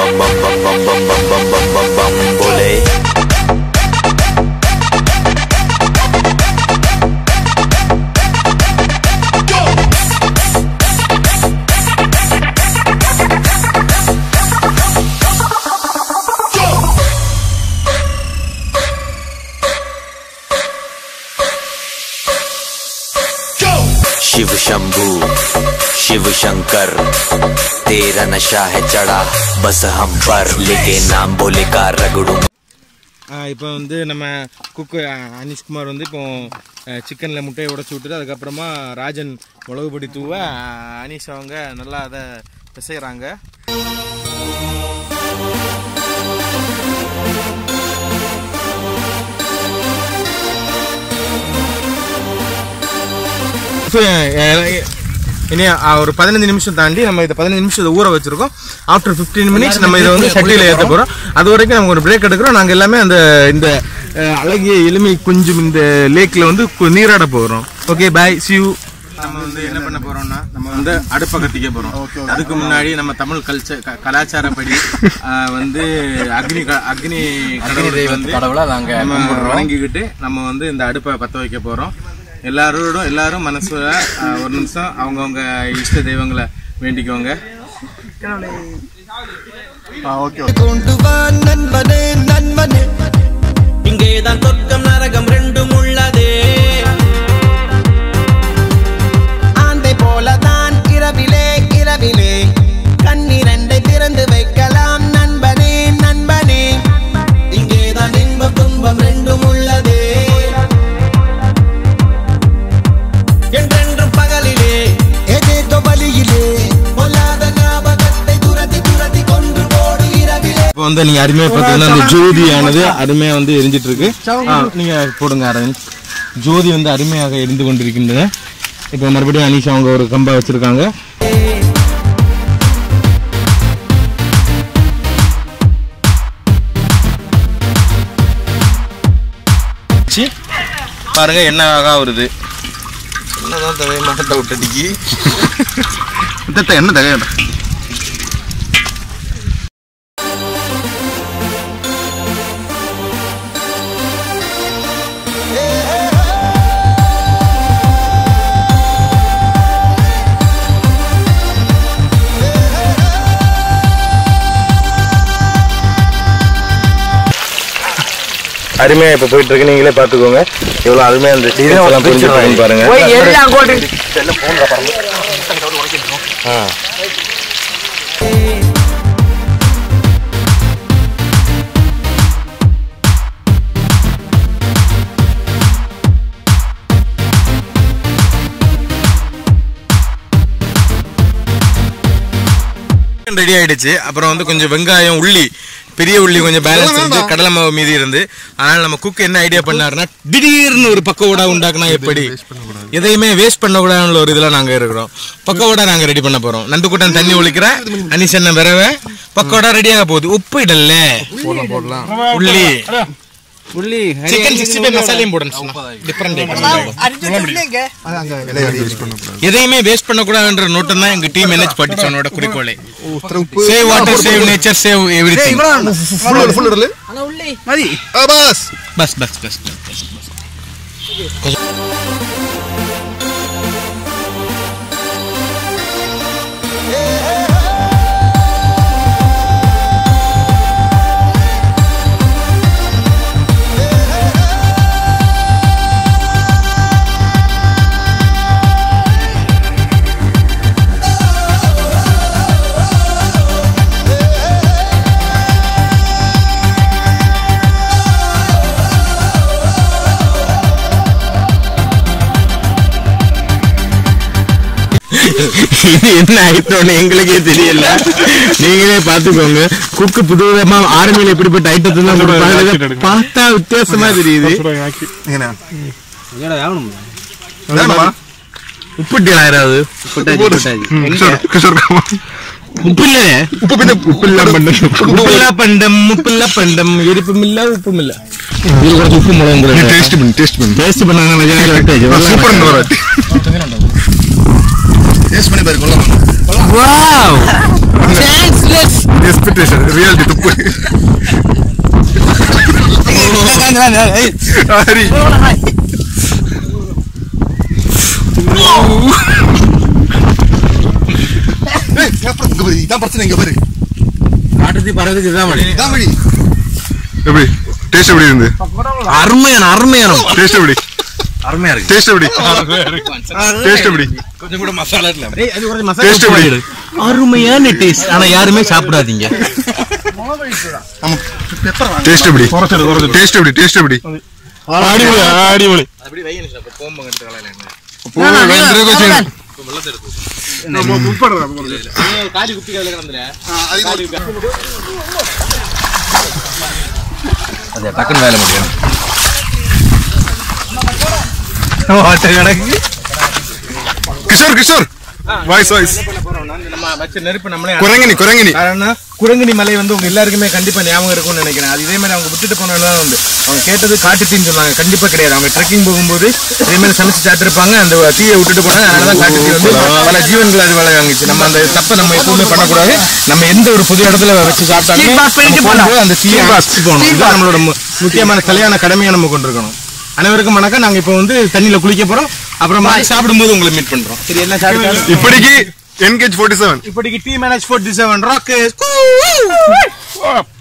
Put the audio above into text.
bum bum bum bum bum bum bum bum bum bum bole. Shiv Shambhu Shiv Shankar तेरा नशा है चढ़ा बस हम पर लेके नाम बोले का रगड़ू இப்போ வந்து நம்ம குக்கு அனிஷ்குமார் வந்து இப்போ சிக்கனில் முட்டையை உடச்சி விட்டுட்டு அதுக்கப்புறமா ராஜன் மிளகு பொடி தூவ அஹ், அனீஷ் அவங்க நல்லா அதை பிசைகிறாங்க இனி அஹ், ஒரு பதினஞ்சு நிமிஷம் தாண்டி நம்ம இதை பதினஞ்சு நிமிஷம் இதை ஊற வச்சிருக்கோம் ஆஃப்டர் 15 மினிட்ஸ் நம்ம இதை வந்து சட்டியில் ஏற்ற போகிறோம் அது வரைக்கும் நமக்கு ஒரு பிரேக் எடுக்கிறோம் நாங்கள் எல்லாமே அந்த இந்த அஹ், அழகிய எளிமை கொஞ்சம் இந்த லேக்கில் வந்து கு- நீராட போகிறோம் ஓகே பாய் சியூ நம்ம வந்து என்ன பண்ண போறோம்னா நம்ம வந்து அடுப்பை கத்திக்க போறோம் அதுக்கு முன்னாடி நம்ம தமிழ் கல்ச்சர் கலாச்சாரப்படி அஹ், வந்து அக்னி க- அக்னி கடவுளை வந்து கடவுளை நாங்க நம்ம வணங்கிக்கிட்டு நம்ம வந்து இந்த அடுப்பை பத்த வைக்க போறோம் எல்லாரோடும் எல்லாரும் மனசுல அஹ், ஒரு நிமிஷம் அவங்கவுங்க இஷ்ட தெய்வங்களை வேண்டிக்கோங்க கொண்டு வா நண்பனே நண்பனே இங்கேதான் சொர்க்கம் நரகம் ரெண்டும் உள்ளதே ஆந்தை போலதான் இரவிலே இரவிலே கண்ணிரண்டை திறந்து வைக்கலாம் நண்பனே நண்பனே இங்கேதான் இன்பம் துன்பம் ரெண்டும் உள்ளதே என்றென்றும் பகலிலே ஏதேதோ வழியிலே பொல்லாத ஞாபகத்தை துரத்தி துரத்தி கொன்று போடு இரவிலே இப்போ வந்து நீங்க அருமையா பார்த்தீங்கன்னா அந்த ஜோதியானது அருமையா வந்து எரிஞ்சிட்டு இருக்கு ஆ, நீங்க போடுங்க அரவிந்த் ஜோதி வந்து அருமையாக எரிந்து கொண்டிருக்கின்றன இப்போ மறுபடியும் அனீஷா அவங்க ஒரு கம்பா வச்சிருக்காங்க சி, பாருங்க என்ன அழகா வருது என்னதான் தவிர மாட்ட விட்டடிக்கு என்ன தகவல் அருமையா இப்ப போயிட்டு இருக்கு நீங்களே பாத்துக்கோங்க எவ்வளவு அருமையா அந்த ஸ்டேஜ் எல்லாம் புரிஞ்சுட்டு இருக்குன்னு பாருங்க ஆ. ரெடி ஆயிடுச்சு அப்புறம் வந்து கொஞ்சம் வெங்காயம் உள்ளி பெரிய உள்ளி கொஞ்சம் பேலன்ஸ் இருந்து கடலை மாவு மீதி இருந்து அதனால நம்ம குக் என்ன ஐடியா பண்ணாருன்னா திடீர்னு ஒரு பக்கோடா உண்டாக்குனா எப்படி எதையுமே வேஸ்ட் பண்ண கூடாதுன்னு ஒரு இதுல நாங்க இருக்கிறோம் பக்கோடா நாங்க ரெடி பண்ண போறோம் நண்டு கூட்டம் தண்ணி ஒழிக்கிற அனிசன்ன விரவ பக்கோடா ரெடியாக போகுது உப்பு இடல்ல உள்ளி உள்ளி சிக்கன் சிக்ஸ்டி ஃபைவ் மசாலையும் போடணும் டிஃப்ரெண்ட் எதையுமே வேஸ்ட் பண்ணக்கூடாதுன்ற நோட்டம் தான் எங்க டீம் மேனேஜ் பண்ணிச்சோனோட குறிக்கோளே save water save nature save everything பஸ் பஸ் பஸ் பஸ் இது என்ன ஐட்டம்னு எங்களுக்கே தெரியல நீங்களே பாத்துக்கோங்க குக்கு புதுவிதமா ஆர்மியில எப்படிப்பட்ட ஐட்டத்தை தான் கொடுப்பாங்க பார்த்தா வித்தியாசமா தெரியுது உப்புட்டி யாராவது உப்பு இல்ல உப்புல்லா பண்டம் உப்புல்லா பண்டம் உப்புல்லா பண்டம் எரிப்புமில்ல உப்புமில்ல இது கொஞ்சம் உப்பு மிளகு டேஸ்ட் பண்ணி டேஸ்ட் பண்ணி டேஸ்ட் பண்ணாங்க சூப்பர் டேஸ்ட் பண்ணி பாரு கொள்ளலாம் வாவ் எக்ஸ்பெக்டேஷன் ரியாலிட்டி துப்பு ஹரி ஏய், கேப்பா, இங்க பாரு, இதான் பிரச்சனை இங்க பாரு காட்டுத்தி பறதுக்கு இதுதான் வழி இதான் வழி எப்படி டேஸ்ட் எப்படி இருந்து அருமையான அருமையான டேஸ்ட் எப்படி அருமையா இருக்கு டேஸ்ட் எப்படி டேஸ்ட் எப்படி கொஞ்சம் கூட மசாலா இல்ல அது கொஞ்சம் Taste எப்படி? அருமையான டேஸ்ட் ஆனா யாருமே சாப்பிடாதீங்க டேஸ்ட் எப்படி டேஸ்ட் எப்படி டேஸ்ட் எப்படி அடிபொலி அடிபொலி காலி குப்பி கதையில கிடந்துல அது டக்குன்னு வேலை முடியும் கிடக்கு கிஷோர் கிஷோர் வாய்ஸ் வாய்ஸ் நம்ம வச்ச நெருப்பு நம்மளே குரங்கினி குரங்கினி காரணம் குரங்கினி மலை வந்து உங்க எல்லாருக்குமே கண்டிப்பா ஞாபகம் இருக்கும்னு நினைக்கிறேன் அது இதே மாதிரி அவங்க விட்டுட்டு போனதுதான் வந்து அவங்க கேட்டது காட்டுத்தீன்னு சொன்னாங்க கண்டிப்பா கிடையாது அவங்க ட்ரெக்கிங் போகும்போது இதே மாதிரி சமைச்சு சாத்திருப்பாங்க அந்த தீயை விட்டுட்டு போனாங்க அதனாலதான் காட்டுத்தீ வந்து பல ஜீவன்கள் அது வள வாங்கிச்சு நம்ம அந்த தப்பை நம்ம எப்பவுமே பண்ணக்கூடாது நம்ம எந்த ஒரு புது இடத்துல வச்சு சாப்பிட்டாலுமே நம்ம போகும்போது அந்த தீயை வச்சு போகணும் இதுதான் நம்மளோட மு- முக்கியமான கல்யாண கடமையை நம்ம கொண்டிருக்கணும் அனைவருக்கும் வணக்கம் நாங்க இப்போ வந்து தண்ணியில குளிக்க போறோம் அப்புறமா சாப்பிடும்போது உங்களை மீட் பண்றோம் சரி என்ன சாப்பிட்டாலும் இப்படிக்கு என்கேஜ் ஃபோர்ட்டி செவன் இப்படிக்கு டி மேனேஜ் ஃபோர்ட்டி செவன் ராக்கு